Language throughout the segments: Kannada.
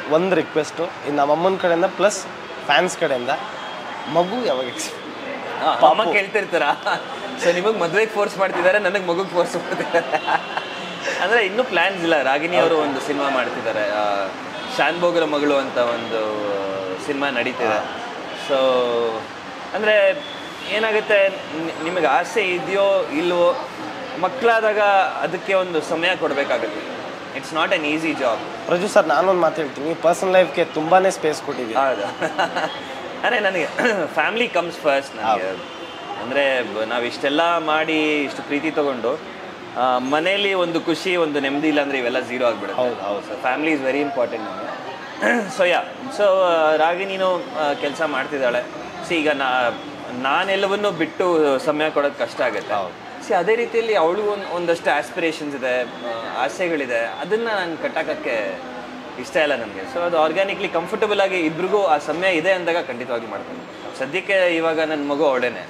ಒಂದು ರಿಕ್ವೆಸ್ಟು ಇನ್ನು ನಮ್ಮ ಅಮ್ಮನ ಕಡೆಯಿಂದ ಪ್ಲಸ್ ಫ್ಯಾನ್ಸ್ ಕಡೆಯಿಂದ ಮಗು ಯಾವಾಗ ex- ಆ, ಅಮ್ಮ ಕೇಳ್ತಿರ್ತಾರ ಸೊ ನಿಮಗೆ ಮದ್ವೆಗೆ ಫೋರ್ಸ್ ಮಾಡ್ತಿದ್ದಾರೆ ನನಗೆ ಮಗುಗೆ ಫೋರ್ಸ್ ಮಾಡ್ತಿದ್ದಾರೆ ಅಂದ್ರೆ ಇನ್ನೂ ಪ್ಲಾನ್ಸ್ ಇಲ್ಲ ರಾಗಿಣಿ ಅವರು ಒಂದು ಸಿನಿಮಾ ಮಾಡ್ತಿದ್ದಾರೆ ಆ, ಶಾನ್ ಭೋಗರ ಮಗಳು ಅಂತ ಒಂದು ಸಿನಿಮಾ ನಡೀತಿದೆ ಸೊ ಅಂದ್ರೆ ಏನಾಗುತ್ತೆ ನಿ- ನಿಮಗೆ ಆಸೆ ಇದೆಯೋ ಇಲ್ವೋ ಮಕ್ಕಳಾದಾಗ ಅದಕ್ಕೆ ಒಂದು ಸಮಯ ಕೊಡಬೇಕಾಗುತ್ತೆ it's not an easy job Praju sir ನಾನೊಂದು ಮಾತು ಹೇಳ್ತೀನಿ ಪರ್ಸನಲ್ ಲೈಫ್ಗೆ ತುಂಬಾ ಸ್ಪೇಸ್ ಕೊಟ್ಟಿದ್ದೀನಿ ಹೌದು ಅರೆ ನನಗೆ ಫ್ಯಾಮಿಲಿ ಕಮ್ಸ್ ಫಸ್ಟ್ ನನಗೆ ಅಂದರೆ ನಾವು ಇಷ್ಟೆಲ್ಲ ಮಾಡಿ ಇಷ್ಟು ಪ್ರೀತಿ ತಗೊಂಡು ಆ, ಮನೇಲಿ ಒಂದು ಖುಷಿ ಒಂದು ನೆಮ್ಮದಿ ಇಲ್ಲ ಅಂದರೆ ಇವೆಲ್ಲ ಝೀರೋ ಆಗಿಬಿಡುತ್ತೆ ಹೌದು ಹೌದು so family is very important ನಮಗೆ ಸೊ ಯಾ ಸೊ ರಾಗಿ ನೀನು ಕೆಲಸ ಮಾಡ್ತಿದ್ದಾಳೆ ಸಿ ಈಗ ನಾ ನಾನೆಲ್ಲವನ್ನು ಬಿಟ್ಟು ಸಮಯ ಕೊಡೋದು ಕಷ್ಟ ಆಗುತ್ತೆ ಸಿ ಅದೇ ರೀತಿಯಲ್ಲಿ ಅವಳು ಒಂದು ಒಂದಷ್ಟು ಆಸ್ಪಿರೇಷನ್ಸ್ ಇದೆ ಆ, ಆಸೆಗಳಿದೆ ಅದನ್ನು ನಾನು ಕಟ್ಟಾಕಕ್ಕೆ ಇಷ್ಟ ಇಲ್ಲ ನನಗೆ ಸೊ ಅದು ಆರ್ಗ್ಯಾನಿಕ್ಲಿ ಕಂಫರ್ಟಬಲ್ ಆಗಿ ಇಬ್ರಿಗೂ ಆ ಸಮಯ ಇದೆ ಅಂದಾಗ ಖಂಡಿತವಾಗಿ ಮಾಡ್ತೀನಿ ಸದ್ಯಕ್ಕೆ ಇವಾಗ ನನ್ನ ಮಗು ಅವಳೇನೆ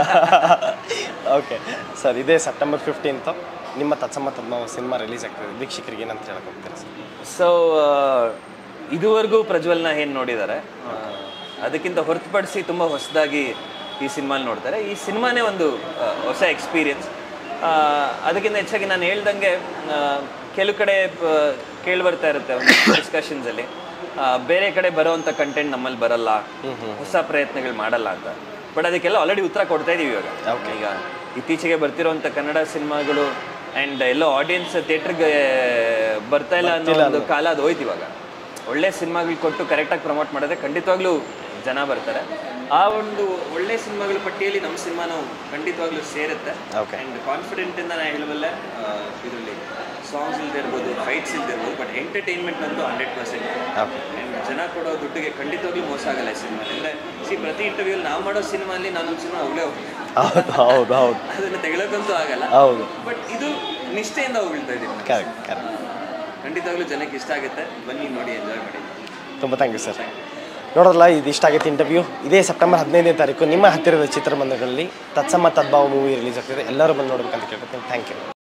ಓಕೆ ಸರ್ ಇದೇ ಸೆಪ್ಟೆಂಬರ್ ಫಿಫ್ಟೀನ್ತು ನಿಮ್ಮ ತತ್ಸಮ ತದ್ಮ ಸಿನಿಮಾ ರಿಲೀಸ್ ಆಗ್ತದೆ ವೀಕ್ಷಕರಿಗೆ ಏನಂತ ಹೇಳಕ್ ಹೋಗ್ತೀರಾ ಸರ್ ಸೊ ಇದುವರೆಗೂ ಪ್ರಜ್ವಲ್ನ ಏನು ನೋಡಿದ್ದಾರೆ ಆ, ಅದಕ್ಕಿಂತ ಹೊರತುಪಡಿಸಿ ತುಂಬ ಹೊಸದಾಗಿ ಈ ಸಿನಿಮಾಲಿ ನೋಡ್ತಾರೆ ಈ ಸಿನಿಮಾನೇ ಒಂದು ಆ, ಹೊಸ ಎಕ್ಸ್ಪೀರಿಯನ್ಸ್ ಅದಕ್ಕಿಂತ ಹೆಚ್ಚಾಗಿ ನಾನು ಹೇಳ್ದಂಗೆ ಆ, ಕೆಲವು ಕಡೆ ಕೇಳಿ ಬರ್ತಾ ಇರುತ್ತೆ ಒಂದು ಡಿಸ್ಕಷನ್ಸಲ್ಲಿ ಬೇರೆ ಕಡೆ ಬರೋವಂಥ ಕಂಟೆಂಟ್ ನಮ್ಮಲ್ಲಿ ಬರಲ್ಲ ಹೊಸ ಪ್ರಯತ್ನಗಳು ಮಾಡಲ್ಲ ಅಂತ ಬಟ್ ಅದಕ್ಕೆಲ್ಲ ಆಲ್ರೆಡಿ ಉತ್ತರ ಕೊಡ್ತಾ ಇದೀವಿ ಇವಾಗ ಈಗ ಇತ್ತೀಚೆಗೆ ಬರ್ತಿರೋಂಥ ಕನ್ನಡ ಸಿನಿಮಾಗಳು ಆ್ಯಂಡ್ ಎಲ್ಲೋ ಆಡಿಯನ್ಸ್ ಥಿಯೇಟ್ರಿಗೆ ಬರ್ತಾ ಇಲ್ಲ ಅನ್ನೋ ಒಂದು ಕಾಲ ಅದು ಹೋಯ್ತು ಇವಾಗ ಒಳ್ಳೆ ಸಿನಿಮಾಗಳು ಕೊಟ್ಟು ಕರೆಕ್ಟಾಗಿ ಪ್ರಮೋಟ್ ಮಾಡಿದ್ರೆ ಖಂಡಿತವಾಗ್ಲೂ ಜನ ಬರ್ತಾರೆ ಆ ಒಂದು ಒಳ್ಳೆ ಸಿನಿಮಾಗಳ ಪಟ್ಟಿಯಲ್ಲಿ ನಮ್ಮ ಸಿನಿಮಾನು ಖಂಡಿತವಾಗ್ಲೂ ಸೇರುತ್ತೆ Okay. ಆ್ಯಂಡ್ ಕಾನ್ಫಿಡೆಂಟಿಂದ ನಾನು ಹೇಳಬಲ್ಲೆ ಇದರಲ್ಲಿ ಸಾಂಗ್ಸ್ ಇಲ್ಲದೆ ಇರ್ಬೋದು ಫೈಟ್ಸ್ ಇಲ್ಲದೆ ಇರ್ಬೋದು ಬಟ್ ಎಂಟರ್ಟೈನ್ಮೆಂಟ್ ಅಂತೂ ಹಂಡ್ರೆಡ್ ಪರ್ಸೆಂಟ್ ಓಕೆ ಆ್ಯಂಡ್ ಜನ ಕೊಡೋ ದುಡ್ಡಿಗೆ ಖಂಡಿತವಾಗ್ಲೂ ಮೋಸ ಆಗಲ್ಲ ಈ ಸಿನಿಮಾ ಅಂದರೆ ಸಿ ಪ್ರತಿ ಇಂಟರ್ವ್ಯೂಲಿ ನಾವು ಮಾಡೋ ಸಿನಿಮಾಲಿ ನಾನೊಂದು ಸಿನಿಮಾ ಹೋಗಲೇ ಹೋಗ್ತೀನಿ ಹೌದು ಹೌದು ಹೌದು ಅದನ್ನು ತೆಗಳಕ್ಕಂತೂ ಆಗಲ್ಲ ಹೌದು ಬಟ್ ಇದು ನಿಷ್ಠೆಯಿಂದ ಹೋಗ್ತಾ ಇದ್ದೀನಿ ಕರೆಕ್ಟ್ ಕರೆಕ್ಟ್ ಖಂಡಿತವಾಗ್ಲೂ ಜನಕ್ಕೆ ಇಷ್ಟ ಆಗುತ್ತೆ ಬನ್ನಿ ನೋಡಿ ಎಂಜಾಯ್ ಮಾಡಿ ತುಂಬ ಥ್ಯಾಂಕ್ ಯು ಸರ್ ನೋಡೋಲ್ಲ ಇದು ಇಷ್ಟ ಆಗೈತೆ ಇಂಟರ್ವ್ಯೂ ಇದೇ ಸೆಪ್ಟೆಂಬರ್ ಹದಿನೈದನೇ ತಾರೀಕು ನಿಮ್ಮ ಹತ್ತಿರದ ಚಿತ್ರಮಂದಿರಗಳಲ್ಲಿ ತತ್ಸಮ ತದ್ಭಾವ ಮೂವಿ ರಿಲೀಸ್ ಆಗ್ತಿದೆ ಎಲ್ಲರೂ ಬಂದು ನೋಡ್ಬೇಕಂತ ಕೇಳ್ಕೊತೀನಿ ಥ್ಯಾಂಕ್ ಯು